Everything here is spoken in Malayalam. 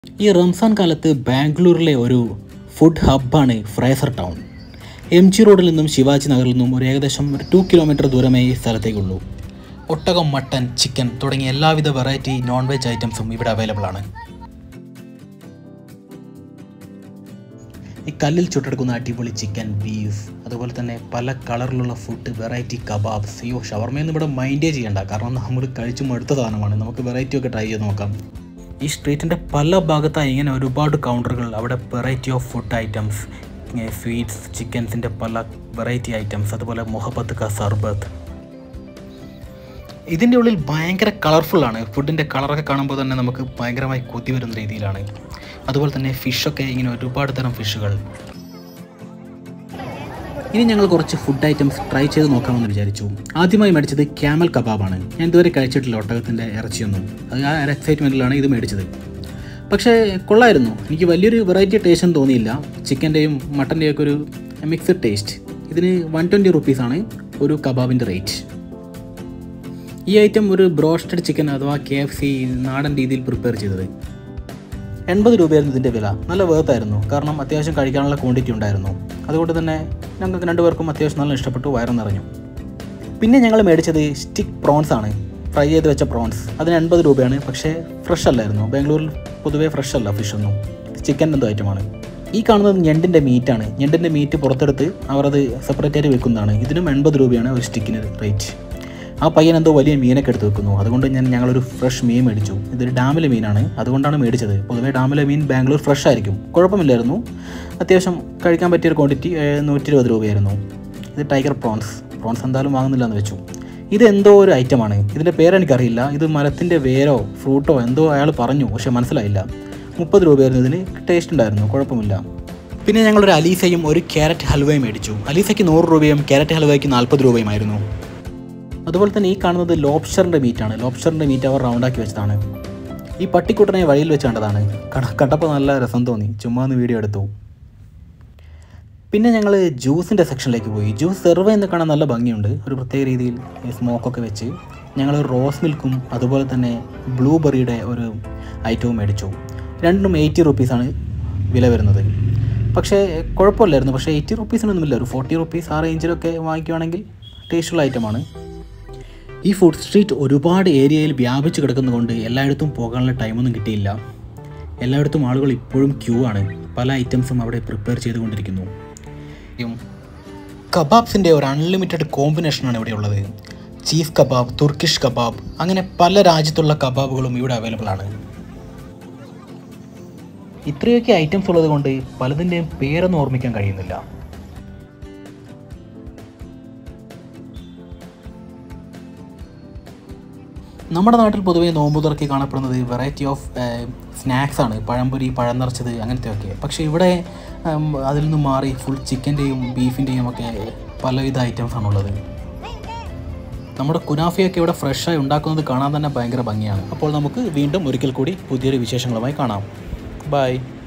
ഈ റംസാൻ കാലത്ത് ബാംഗ്ലൂരിലെ ഒരു ഫുഡ് ഹബ്ബാണ് ഫ്രേസർ ടൗൺ എം ജി റോഡിൽ നിന്നും ശിവാജി നഗറിൽ നിന്നും ഒരു ഏകദേശം ഒരു ടു കിലോമീറ്റർ ദൂരമേ ഈ സ്ഥലത്തേക്കുള്ളൂ ഒട്ടകം മട്ടൻ ചിക്കൻ തുടങ്ങിയ എല്ലാവിധ വെറൈറ്റി നോൺ വെജ് ഐറ്റംസും ഇവിടെ അവൈലബിൾ ആണ് ഈ കല്ലിൽ ചുട്ടെടുക്കുന്ന അടിപൊളി ചിക്കൻ ബീഫ് അതുപോലെ തന്നെ പല കളറിലുള്ള ഫുഡ് വെറൈറ്റി കബാബ്സ് അയ്യോ ഷവർമയൊന്നും ഇവിടെ മൈൻഡേ ചെയ്യണ്ട കാരണം നമ്മൾ കഴിച്ചു മടുത്ത സാധനമാണ് നമുക്ക് വെറൈറ്റി ഒക്കെ ട്രൈ ചെയ്ത് നോക്കാം ഈ സ്ട്രീറ്റിൻ്റെ പല ഭാഗത്തായി ഇങ്ങനെ ഒരുപാട് കൗണ്ടറുകൾ അവിടെ variety of food items sweets ചിക്കൻസിൻ്റെ പല വെറൈറ്റി ഐറ്റംസ് അതുപോലെ മുഹബത്ത് ക സർബത്ത് ഇതിൻ്റെ ഉള്ളിൽ ഭയങ്കര കളർഫുള്ളാണ് ഫുഡിൻ്റെ കളറൊക്കെ കാണുമ്പോൾ തന്നെ നമുക്ക് ഭയങ്കരമായി കൊതി വരുന്ന രീതിയിലാണ് അതുപോലെ തന്നെ ഫിഷൊക്കെ ഇങ്ങനെ ഒരുപാട് തരം ഫിഷുകൾ ഇനി ഞങ്ങൾ കുറച്ച് ഫുഡ് ഐറ്റംസ് ട്രൈ ചെയ്ത് നോക്കാമെന്ന് വിചാരിച്ചു ആദ്യമായി മേടിച്ചത് ക്യാമൽ കബാബാണ് ഞാൻ ഇതുവരെ കഴിച്ചിട്ടില്ല ഒട്ടകത്തിൻ്റെ ഇറച്ചിയൊന്നും അത് ആ ഒരു എക്സൈറ്റ്മെൻറ്റിലാണ് ഇത് മേടിച്ചത് പക്ഷേ കൊള്ളായിരുന്നു എനിക്ക് വലിയൊരു വെറൈറ്റി ടേസ്റ്റ് ഒന്നും തോന്നിയില്ല ചിക്കൻ്റെയും മട്ടൻ്റെയും ഒക്കെ ഒരു മിക്സഡ് ടേസ്റ്റ് ഇതിന് വൺ ട്വൻറ്റി റുപ്പീസാണ് ഒരു കബാബിൻ്റെ റേറ്റ് ഈ ഐറ്റം ഒരു ബ്രോസ്റ്റഡ് ചിക്കൻ അഥവാ കെ എഫ് സി നാടൻ രീതിയിൽ പ്രിപ്പയർ ചെയ്തത് എൺപത് രൂപയായിരുന്നു ഇതിൻ്റെ വില നല്ല വേർത്തായിരുന്നു കാരണം അത്യാവശ്യം കഴിക്കാനുള്ള ക്വാണ്ടിറ്റി ഉണ്ടായിരുന്നു അതുകൊണ്ട് തന്നെ ഞങ്ങൾക്ക് രണ്ടുപേർക്കും അത്യാവശ്യം നല്ല ഇഷ്ടപ്പെട്ടു വയറ് നിറഞ്ഞു പിന്നെ ഞങ്ങൾ മേടിച്ചത് സ്റ്റിക്ക് പ്രോൺസ് ആണ് ഫ്രൈ ചെയ്ത് വെച്ച പ്രോൺസ് അതിന് എൺപത് രൂപയാണ് പക്ഷേ ഫ്രഷ് അല്ലായിരുന്നു ബാംഗ്ലൂരിൽ പൊതുവേ ഫ്രഷ് അല്ല ഫിഷ് ഒന്നും ചിക്കൻ എന്തോ ഐറ്റമാണ് ഈ കാണുന്നത് ഞണ്ടിൻ്റെ മീറ്റാണ് ഞണ്ടിൻ്റെ മീറ്റ് പുറത്തെടുത്ത് അവർ അത് സെപ്പറേറ്റ് ആയിട്ട് വെക്കുന്നതാണ് ഇതിനും എൺപത് രൂപയാണ് ഒരു സ്റ്റിക്കിന് റേറ്റ് ആ പയ്യൻ എന്തോ വലിയ മീനൊക്കെ എടുത്ത് വെക്കുന്നു അതുകൊണ്ട് ഞാൻ ഞങ്ങളൊരു ഫ്രഷ് മീൻ മേടിച്ചു ഇതൊരു ഡാമിലെ മീനാണ് അതുകൊണ്ടാണ് മേടിച്ചത് പൊതുവേ ഡാമിലെ മീൻ ബാംഗ്ലൂർ ഫ്രഷ് ആയിരിക്കും കുഴപ്പമില്ലായിരുന്നു അത്യാവശ്യം കഴിക്കാൻ പറ്റിയൊരു ക്വാണ്ടിറ്റി നൂറ്റി ഇരുപത് രൂപയായിരുന്നു ഇത് ടൈഗർ പ്രോൺസ് പ്രോൺസ് എന്തായാലും വാങ്ങുന്നില്ല എന്ന് വെച്ചു ഇത് എന്തോ ഒരു ഐറ്റമാണ് ഇതിൻ്റെ പേരെനിക്കറിയില്ല ഇത് മരത്തിൻ്റെ വേരോ ഫ്രൂട്ടോ എന്തോ അയാൾ പറഞ്ഞു പക്ഷേ മനസ്സിലായില്ല മുപ്പത് രൂപയായിരുന്നു ഇതിന് ടേസ്റ്റ് ഉണ്ടായിരുന്നു കുഴപ്പമില്ല പിന്നെ ഞങ്ങളൊരു അലീസയും ഒരു ക്യാരറ്റ് ഹൽവയും മേടിച്ചു അലീസയ്ക്ക് നൂറ് രൂപയും ക്യാരറ്റ് ഹൽവയ്ക്ക് നാൽപ്പത് രൂപയുമായിരുന്നു അതുപോലെ തന്നെ ഈ കാണുന്നത് ലോബ്സ്റ്ററിൻ്റെ മീറ്റാണ് ലോബ്സ്റ്ററിൻ്റെ മീറ്റ് അവർ റൗണ്ടാക്കി വെച്ചതാണ് ഈ പട്ടിക്കുട്ടനെ വഴിയിൽ വെച്ച് കണ്ടതാണ് കണ്ട- കണ്ടപ്പോൾ നല്ല രസം തോന്നി ചുമ്മാ ഒന്ന് വീഡിയോ എടുത്തു പിന്നെ ഞങ്ങൾ ജ്യൂസിൻ്റെ സെക്ഷനിലേക്ക് പോയി ജ്യൂസ് സെർവ് ചെയ്യുന്ന കാണാൻ നല്ല ഭംഗിയുണ്ട് ഒരു പ്രത്യേക രീതിയിൽ ഈ സ്മോക്കൊക്കെ വെച്ച് ഞങ്ങൾ റോസ് മിൽക്കും അതുപോലെ തന്നെ ബ്ലൂബെറിയുടെ ഒരു ഐറ്റവും മേടിച്ചു രണ്ടും എയ്റ്റി റുപ്പീസാണ് വില വരുന്നത് പക്ഷേ കുഴപ്പമില്ലായിരുന്നു പക്ഷേ എയ്റ്റി റുപ്പീസിനൊന്നുമില്ല ഒരു ഫോർട്ടി റുപ്പീസ് ആ റേഞ്ചിലൊക്കെ വാങ്ങിക്കുവാണെങ്കിൽ ടേസ്റ്റുള്ള ഐറ്റമാണ് ഈ ഫുഡ് സ്ട്രീറ്റ് ഒരുപാട് ഏരിയയിൽ വ്യാപിച്ച് കിടക്കുന്നതുകൊണ്ട് എല്ലായിടത്തും പോകാനുള്ള ടൈമൊന്നും കിട്ടിയില്ല എല്ലായിടത്തും ആളുകൾ ഇപ്പോഴും ക്യൂ ആണ് പല ഐറ്റംസും അവിടെ പ്രിപ്പയർ ചെയ്തുകൊണ്ടിരിക്കുന്നു കബാബ്സിൻ്റെ ഒരു അൺലിമിറ്റഡ് കോമ്പിനേഷനാണ് ഇവിടെ ഉള്ളത് ചീസ് കബാബ് തുർക്കിഷ് കബാബ് അങ്ങനെ പല രാജ്യത്തുള്ള കബാബുകളും ഇവിടെ അവൈലബിൾ ആണ് ഇത്രയൊക്കെ ഐറ്റംസ് ഉള്ളത് കൊണ്ട് പലതിൻ്റെയും പേരൊന്നും ഓർമ്മിക്കാൻ കഴിയുന്നില്ല നമ്മുടെ നാട്ടിൽ പൊതുവേ നോമ്പ് തുറക്കി കാണപ്പെടുന്നത് വെറൈറ്റി ഓഫ് സ്നാക്സ് ആണ് പഴംപൊരി പഴം നിറച്ചത് അങ്ങനത്തെയൊക്കെ പക്ഷേ ഇവിടെ ഉം, അതിൽ നിന്ന് മാറി ഫുൾ ചിക്കൻ്റെയും ബീഫിൻ്റെയും ഒക്കെ പലവിധ ഐറ്റംസ് ആണുള്ളത് നമ്മുടെ കുനാഫയൊക്കെ ഇവിടെ ഫ്രഷായി ഉണ്ടാക്കുന്നത് കാണാൻ തന്നെ ഭയങ്കര ഭംഗിയാണ് അപ്പോൾ നമുക്ക് വീണ്ടും ഒരിക്കൽ കൂടി പുതിയൊരു വിശേഷങ്ങളുമായി കാണാം ബൈ